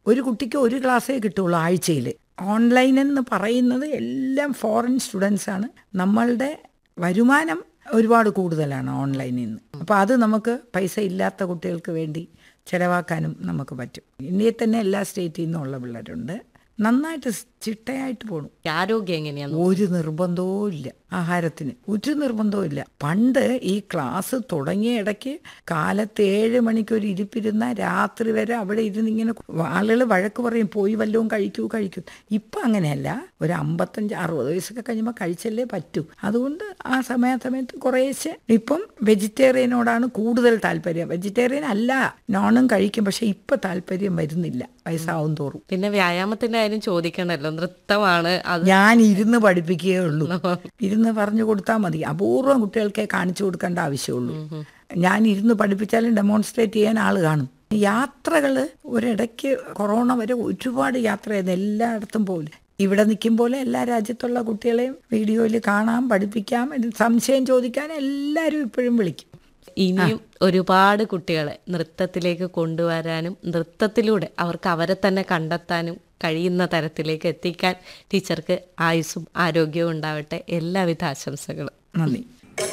ഒരു കുട്ടിക്ക് ഒരു ക്ലാസ്സേ കിട്ടുള്ളൂ ആഴ്ചയിൽ ഓൺലൈൻ എന്ന് പറയുന്നത് എല്ലാം ഫോറിൻ സ്റ്റുഡൻസ് ആണ് നമ്മളുടെ വരുമാനം ഒരുപാട് കൂടുതലാണ് ഓൺലൈനിൽ നിന്ന് അപ്പോൾ അത് നമുക്ക് പൈസ ഇല്ലാത്ത കുട്ടികൾക്ക് വേണ്ടി ചിലവാക്കാനും നമുക്ക് പറ്റും ഇന്ത്യയിൽ തന്നെ എല്ലാ സ്റ്റേറ്റിൽ നിന്നുള്ള പിള്ളേരുണ്ട് നന്നായിട്ട് ചിട്ടയായിട്ട് പോകണം ആരോഗ്യം എങ്ങനെയാണ് ഒരു നിർബന്ധവും ഇല്ല ആഹാരത്തിന് ഒരു നിർബന്ധവും ഇല്ല പണ്ട് ഈ ക്ലാസ് തുടങ്ങിയ ഇടയ്ക്ക് കാലത്ത് ഏഴ് മണിക്ക് ഒരു ഇരിപ്പിരുന്ന രാത്രി വരെ അവിടെ ഇരുന്ന് ഇങ്ങനെ ആളുകൾ വഴക്ക് പറയും പോയി വല്ലതും കഴിക്കൂ കഴിക്കൂ ഇപ്പം അങ്ങനെയല്ല ഒരു അമ്പത്തഞ്ച് അറുപത് വയസ്സൊക്കെ കഴിയുമ്പോൾ കഴിച്ചല്ലേ പറ്റൂ അതുകൊണ്ട് ആ സമയ സമയത്ത് കുറേശ്ശെ ഇപ്പം വെജിറ്റേറിയനോടാണ് കൂടുതൽ താല്പര്യം വെജിറ്റേറിയൻ അല്ല നോണും കഴിക്കും പക്ഷെ ഇപ്പം താല്പര്യം വരുന്നില്ല വയസ്സാവും തോറും പിന്നെ വ്യായാമത്തിന്റെ കാര്യം ചോദിക്കണല്ലോ നൃത്തമാണ് അത് ഞാൻ ഇരുന്ന് പഠിപ്പിക്കുകയേ ഉള്ളൂ ഇരുന്ന് പറഞ്ഞു കൊടുത്താൽ മതി അപൂർവം കുട്ടികൾക്കേ കാണിച്ചു കൊടുക്കേണ്ട ആവശ്യമുള്ളൂ ഞാൻ ഇരുന്ന് പഠിപ്പിച്ചാലും ഡെമോൺസ്ട്രേറ്റ് ചെയ്യാൻ ആൾ കാണും യാത്രകൾ ഒരിടയ്ക്ക് കൊറോണ വരെ ഒരുപാട് യാത്ര ചെയ്ത് എല്ലായിടത്തും പോലും ഇവിടെ നിൽക്കും പോലെ എല്ലാ രാജ്യത്തുള്ള കുട്ടികളെയും വീഡിയോയിൽ കാണാം പഠിപ്പിക്കാം ഇത് സംശയം ചോദിക്കാൻ എല്ലാവരും ഇപ്പോഴും വിളിക്കും ഇനിയും ഒരുപാട് കുട്ടികളെ നൃത്തത്തിലേക്ക് കൊണ്ടുവരാനും നൃത്തത്തിലൂടെ അവർക്ക് അവരെ തന്നെ കണ്ടെത്താനും കഴിയുന്ന തരത്തിലേക്ക് എത്തിക്കാൻ ടീച്ചർക്ക് ആയുസ്സും ആരോഗ്യവും ഉണ്ടാവട്ടെ എല്ലാവിധ ആശംസകളും നന്ദി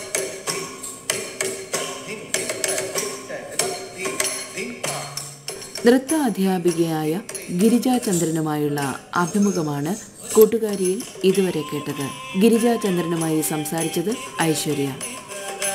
നൃത്ത അധ്യാപികയായ ഗിരിജാചന്ദ്രനുമായുള്ള അഭിമുഖമാണ് കൂട്ടുകാരിയിൽ ഇതുവരെ കേട്ടത് ഗിരിജാചന്ദ്രനുമായി സംസാരിച്ചത് ഐശ്വര്യ